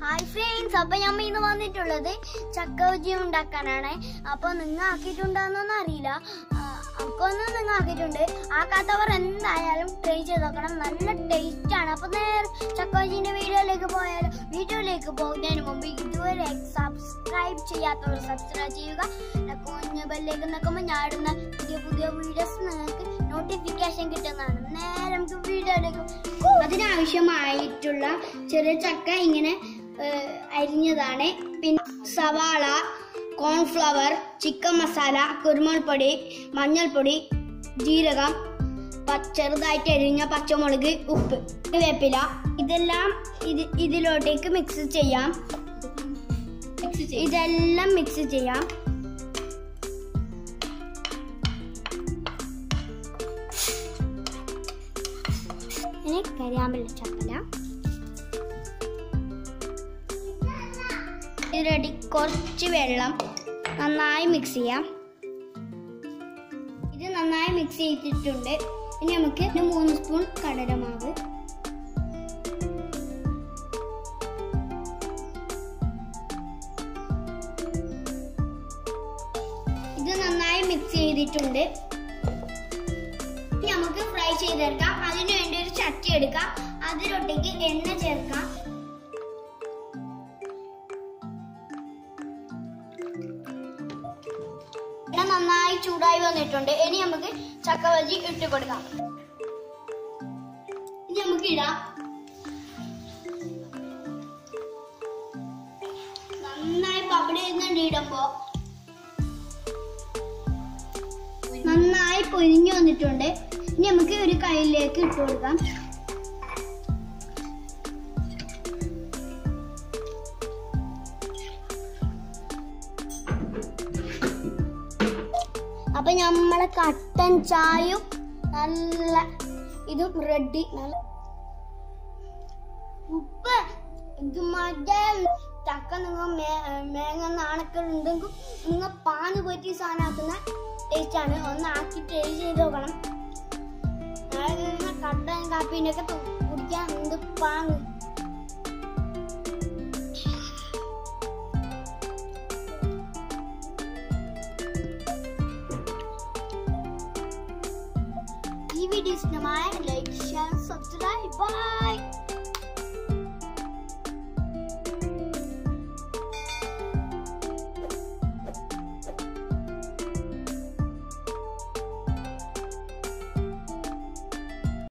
Hi friends അപ്പൊ ഞാൻ ഇന്ന് വന്നിട്ടുള്ളത് ചക്ക ബജി ഉണ്ടാക്കാനാണ് അപ്പൊ നിങ്ങൾ ആക്കിയിട്ടുണ്ടോന്നൊന്നും അറിയില്ല അക്കൊന്നും നിങ്ങൾ ആക്കിയിട്ടുണ്ട് ആക്കാത്തവർ എന്തായാലും ട്രൈ ചെയ്ത് നോക്കണം നല്ല ടേസ്റ്റ് ആണ് അപ്പൊ നേരെ ചക്ക ബജിന്റെ വീഡിയോയിലേക്ക് പോയാലും വീഡിയോയിലേക്ക് പോകുന്നതിന് മുമ്പ് ഇതുവരെ സബ്സ്ക്രൈബ് ചെയ്യാത്തവർ സബ്സ്ക്രൈബ് ചെയ്യുക പിന്നെ കുഞ്ഞു ബെല്ലേക്ക് നിൽക്കുമ്പോൾ ഞാൻ ഇടുന്ന പുതിയ പുതിയ വീഡിയോസ് നിങ്ങൾക്ക് നോട്ടിഫിക്കേഷൻ കിട്ടുന്നതാണ് നേരെ നമുക്ക് വീഡിയോയിലേക്ക് പോകാം. അതിനാവശ്യമായിട്ടുള്ള ചെറിയ ചക്ക ഇങ്ങനെ ഏഹ്, അരിഞ്ഞതാണ് പിന്നെ സവാള കോൺഫ്ലവർ ചിക്കൻ മസാല കുരുമുളക് മഞ്ഞൾപ്പൊടി ജീരകം പ- ചെറുതായിട്ട് അരിഞ്ഞ പച്ചമുളക് ഉപ്പ് വേപ്പില ഇതെല്ലാം ഇത് ഇതിലോട്ടേക്ക് മിക്സ് ചെയ്യാം ഇതെല്ലാം മിക്സ് ചെയ്യാം ഇനി കരിയാമ്പല ചപ്പല ഇതിലടി കുറച്ച് വെള്ളം നന്നായി മിക്സ് ചെയ്യാം ഇത് നന്നായി മിക്സ് ചെയ്തിട്ടുണ്ട് ഇനി നമുക്ക് ഒരു മൂന്ന് സ്പൂൺ കടലമാവ് ഇത് നന്നായി മിക്സ് ചെയ്തിട്ടുണ്ട് ഇനി നമുക്ക് ഫ്രൈ ചെയ്തെടുക്കാം അതിനു വേണ്ടി ഒരു ചട്ടി എടുക്കാം അതിലൊട്ടേക്ക് എണ്ണ ചേർക്കാം എണ്ണ നന്നായി ചൂടായി വന്നിട്ടുണ്ട് ഇനി നമുക്ക് ചക്ക വജി ഇട്ട് കൊടുക്കാം ഇനി നമുക്ക് ഇടാം നന്നായി ബബിൾ ചെയ്യുന്നുണ്ട് ഇടുമ്പോ നന്നായി പൊരിഞ്ഞു വന്നിട്ടുണ്ട് ഇനി നമുക്ക് ഒരു കയ്യിലേക്ക് ഇട്ട് കൊടുക്കാം അപ്പൊ നമ്മളെ കട്ടൻ ചായയും നല്ല ഇതും റെഡി നല്ല ഉപ്പ് ഇത് മറ്റേ ചക്ക നിങ്ങൾ മേങ്ങ നാണക്കളുണ്ടെങ്കിൽ നിങ്ങൾ പാന് പറ്റി സാധനമാക്കുന്ന ടേസ്റ്റ് ആണ് ഒന്ന് ആക്കി ട്രൈ ചെയ്ത് നോക്കണം നാളെ നിങ്ങൾ കട്ടൻ കാപ്പീൻ്റെ ഒക്കെ കുടിക്കാൻ എന്ത് പാങ്ങ് ഈ വീഡിയോ ഇഷ്ടമായ